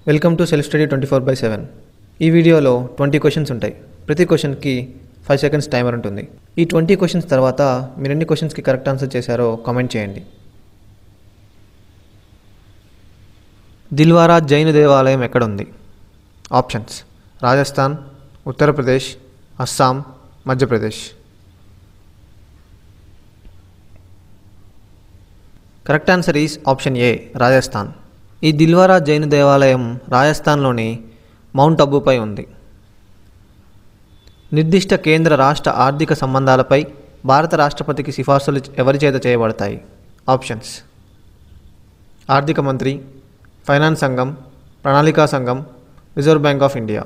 welcome to self study twenty four by seven ఈ వీడియోలో twenty questions ఉంటాయి ప్రతి క్వశ్చన్కి ఫైవ్ సెకండ్స్ టైమర్ ఉంటుంది ఈ ట్వంటీ క్వశ్చన్స్ తర్వాత మీరు ఎన్ని క్వశ్చన్స్కి కరెక్ట్ ఆన్సర్ చేశారో కామెంట్ చేయండి దిల్వారా జైన్ దేవాలయం ఎక్కడ ఉంది options Rajasthan Uttar Pradesh Assam Madhya Pradesh correct answer is option A Rajasthan ఈ దిల్వారా జైన్ దేవాలయం రాజస్థాన్లోని మౌంట్ అబ్బుపై ఉంది నిర్దిష్ట కేంద్ర రాష్ట్ర ఆర్థిక సంబంధాలపై భారత రాష్ట్రపతికి సిఫార్సులు ఎవరి చేత చేయబడతాయి ఆప్షన్స్ ఆర్థిక మంత్రి ఫైనాన్స్ సంఘం ప్రణాళికా సంఘం reserve bank of India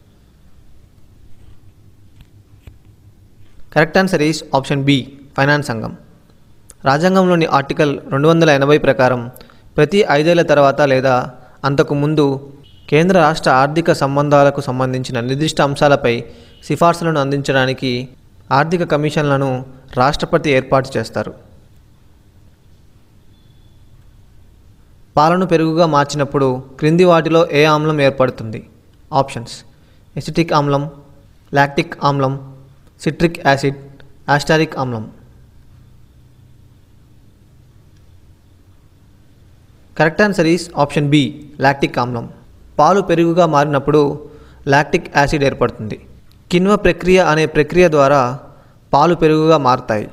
correct answer is option B finance సంఘం రాజ్యాంగంలోని ఆర్టికల్ రెండు వందల ఎనభై ప్రకారం ప్రతి ఐదేళ్ల తర్వాత లేదా అంతకు ముందు కేంద్ర రాష్ట్ర ఆర్థిక సంబంధాలకు సంబంధించిన నిర్దిష్ట అంశాలపై సిఫార్సులను అందించడానికి ఆర్థిక కమిషన్లను రాష్ట్రపతి ఏర్పాటు చేస్తారు పాలను పెరుగుగా మార్చినప్పుడు క్రింది వాటిలో ఏ ఆమ్లం ఏర్పడుతుంది ఆప్షన్స్ ఎసిటిక్ ఆమ్లం లాక్టిక్ ఆమ్లం సిట్రిక్ యాసిడ్ ఆస్టారిక్ ఆమ్లం correct answer is option B lactic ఆమ్లం పాలు పెరుగుగా మారినప్పుడు లాక్టిక్ యాసిడ్ ఏర్పడుతుంది కిణ్వ ప్రక్రియ అనే ప్రక్రియ ద్వారా పాలు పెరుగుగా మారుతాయి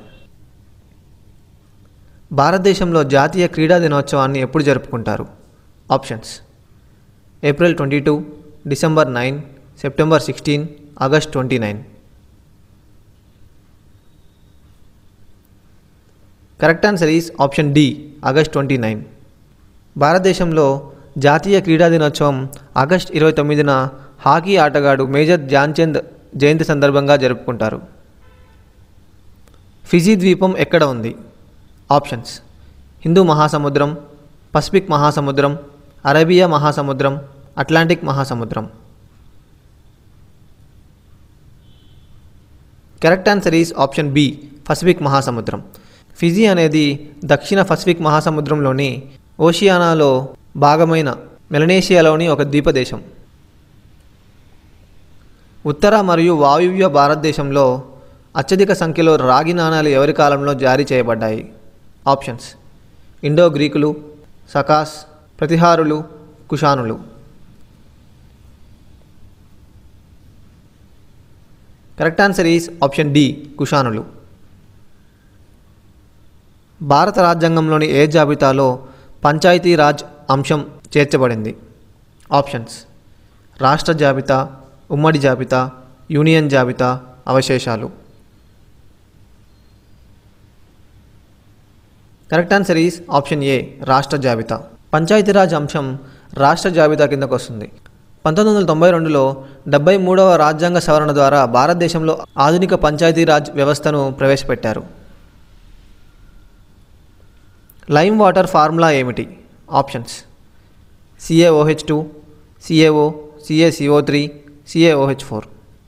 భారతదేశంలో జాతీయ క్రీడా దినోత్సవాన్ని ఎప్పుడు జరుపుకుంటారు options April twenty two December nine September sixteen August twenty nine correct answer is option D August twenty nine భారతదేశంలో జాతీయ క్రీడా దినోత్సవం ఆగస్ట్ ఇరవై తొమ్మిదిన హాకీ ఆటగాడు మేజర్ ధ్యాన్చంద్ జయంతి సందర్భంగా జరుపుకుంటారు ఫిజీ ద్వీపం ఎక్కడ ఉంది ఆప్షన్స్ హిందూ మహాసముద్రం పసిఫిక్ మహాసముద్రం అరేబియా మహాసముద్రం అట్లాంటిక్ మహాసముద్రం correct answer is option B Pacific మహాసముద్రం ఫిజీ అనేది దక్షిణ పసిఫిక్ మహాసముద్రంలోని ఓషియానాలో భాగమైన మెలనేషియాలోని ఒక ద్వీపదేశం ఉత్తర మరియు వాయువ్య భారతదేశంలో అత్యధిక సంఖ్యలో రాగి నాణాలు ఎవరి కాలంలో జారీ చేయబడ్డాయి ఆప్షన్స్ ఇండో గ్రీకులు సకాస్ ప్రతిహారులు కుషానులు correct answer is option D కుషానులు భారత రాజ్యాంగంలోని ఏ జాబితాలో పంచాయతీరాజ్ అంశం చేర్చబడింది ఆప్షన్స్ రాష్ట్ర జాబితా ఉమ్మడి జాబితా యూనియన్ జాబితా అవశేషాలు correct answer is option A రాష్ట్ర జాబితా పంచాయతీరాజ్ అంశం రాష్ట్ర జాబితా కిందకు వస్తుంది పంతొమ్మిది వందల తొంభై రెండులో డెబ్బై మూడవ రాజ్యాంగ సవరణ ద్వారా భారతదేశంలో ఆధునిక పంచాయతీరాజ్ వ్యవస్థను ప్రవేశపెట్టారు లైమ్ వాటర్ ఫార్ములా ఏమిటి options C A O H two C A O C A C O three C A O H four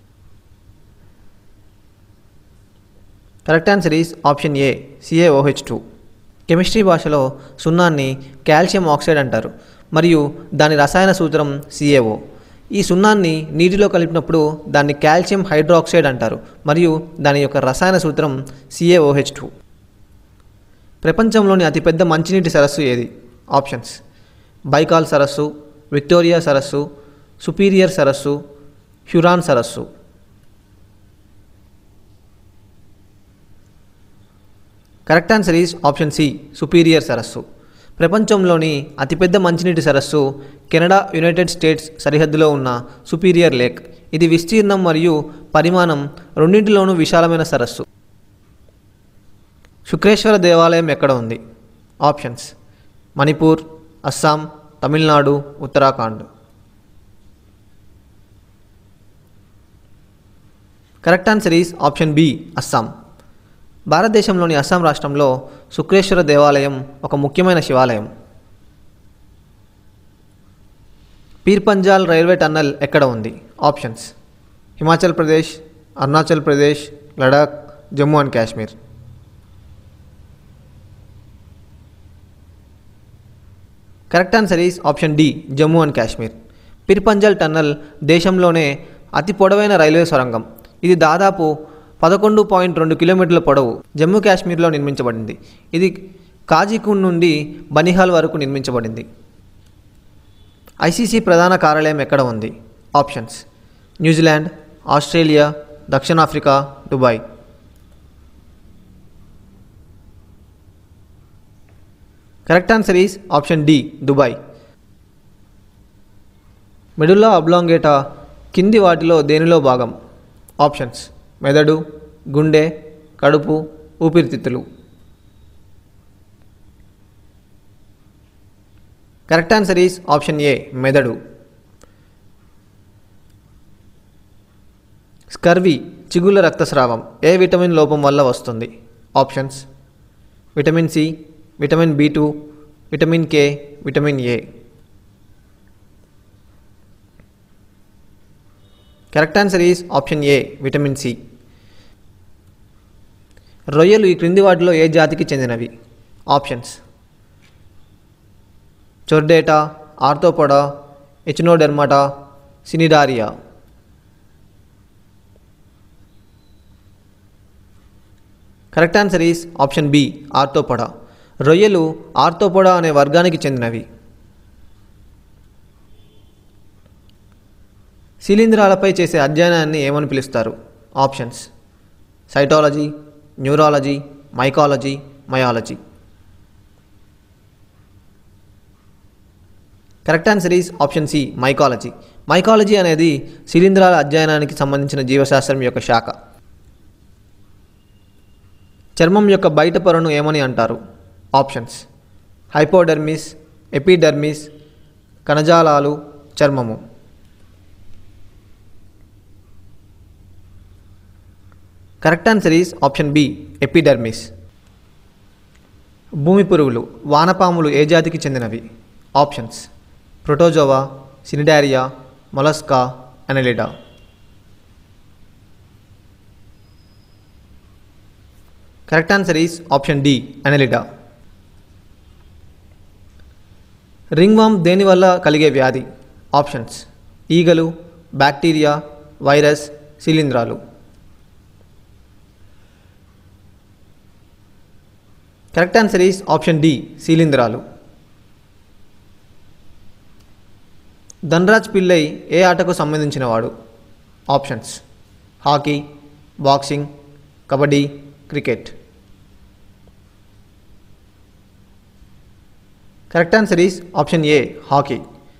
correct answer is option A C A O H two chemistry భాషలో సున్నాన్ని కాల్షియం ఆక్సైడ్ అంటారు మరియు దాని రసాయన సూత్రం సిఏఓ ఈ సున్నాన్ని నీటిలో కలిపినప్పుడు దాన్ని కాల్షియం హైడ్రాక్సైడ్ అంటారు మరియు దాని యొక్క రసాయన సూత్రం సిఏఓహెచ్ టూ ప్రపంచంలోని అతిపెద్ద మంచినీటి సరస్సు ఏది ఆప్షన్స్ బైకాల్ సరస్సు విక్టోరియా సరస్సు సుపీరియర్ సరస్సు హ్యురాన్ సరస్సు correct answer is option C Superior సరస్సు ప్రపంచంలోని అతిపెద్ద మంచినీటి సరస్సు కెనడా యునైటెడ్ స్టేట్స్ సరిహద్దులో ఉన్న సుపీరియర్ లేక్ ఇది విస్తీర్ణం మరియు పరిమాణం రెండింటిలోనూ విశాలమైన సరస్సు శుక్రేశ్వర దేవాలయం ఎక్కడ ఉంది options Manipur Assam Tamil Nadu Uttarakhand correct answer is option B Assam భారతదేశంలోని అస్సాం రాష్ట్రంలో శుక్రేశ్వర దేవాలయం ఒక ముఖ్యమైన శివాలయం పీర్పంజాల్ రైల్వే టన్నల్ ఎక్కడ ఉంది options Himachal Pradesh Arunachal Pradesh Ladakh Jammu and Kashmir correct answer is option D Jammu and Kashmir Pir Panjal tunnel దేశంలోనే అతి పొడవైన రైల్వే సొరంగం ఇది దాదాపు పదకొండు పాయింట్ రెండు కిలోమీటర్ల పొడవు జమ్మూ కాశ్మీర్లో నిర్మించబడింది ఇది కాజీకుండ్ నుండి బనిహాల్ వరకు నిర్మించబడింది ఐసీసీ ప్రధాన కార్యాలయం ఎక్కడ ఉంది ఆప్షన్స్ న్యూజిలాండ్ ఆస్ట్రేలియా దక్షిణాఫ్రికా Dubai correct answer is option D Dubai medulla oblongata కింది వాటిలో దేనిలో భాగం ఆప్షన్స్ మెదడు గుండె కడుపు ఊపిరితిత్తులు correct answer is option A మెదడు స్కర్వి చిగుళ్ళ రక్తస్రావం ఏ విటమిన్ లోపం వల్ల వస్తుంది options vitamin C vitamin B two vitamin K vitamin A correct answer is option A vitamin C రొయ్యలు ఈ క్రింది వాటిలో ఏ జాతికి చెందినవి options Chordata Arthropoda Echinodermata Cnidaria correct answer is option B Arthropoda రొయ్యలు ఆర్థోపొడా అనే వర్గానికి చెందినవి శిలీంధ్రాలపై చేసే అధ్యయనాన్ని ఏమని పిలుస్తారు options cytology neurology mycology myology correct answer is option C mycology mycology అనేది శిలీంధ్రాల అధ్యయనానికి సంబంధించిన జీవశాస్త్రం యొక్క శాఖ చర్మం యొక్క బయట పొరను ఏమని అంటారు ఆప్షన్స్ హైపోడెర్మిస్ ఎపిడెర్మిస్ కణజాలాలు చర్మము correct answer is option B epidermis భూమి పురుగులు వానపాములు ఏ జాతికి చెందినవి options Protozoa Cnidaria Mollusca Annelida correct answer is option D Annelida ringworm దేనివల్ల కలిగే వ్యాధి ఆప్షన్స్ ఈగలు బ్యాక్టీరియా వైరస్ శిలీంధ్రాలు correct answer is option D శీలింద్రాలు ధనరాజ్ పిల్లై ఏ ఆటకు సంబంధించినవాడు options hockey boxing kabaddi cricket correct answer is option A hockey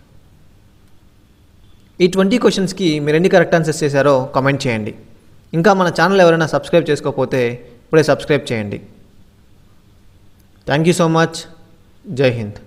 ఈ ట్వంటీ క్వశ్చన్స్కి మీరు ఎన్ని కరెక్ట్ ఆన్సర్స్ చేశారో కామెంట్ చేయండి ఇంకా మన ఛానల్ ఎవరైనా సబ్స్క్రైబ్ చేసుకోకపోతే ఇప్పుడే సబ్స్క్రైబ్ చేయండి థ్యాంక్ యూ సో మచ్ జై హింద్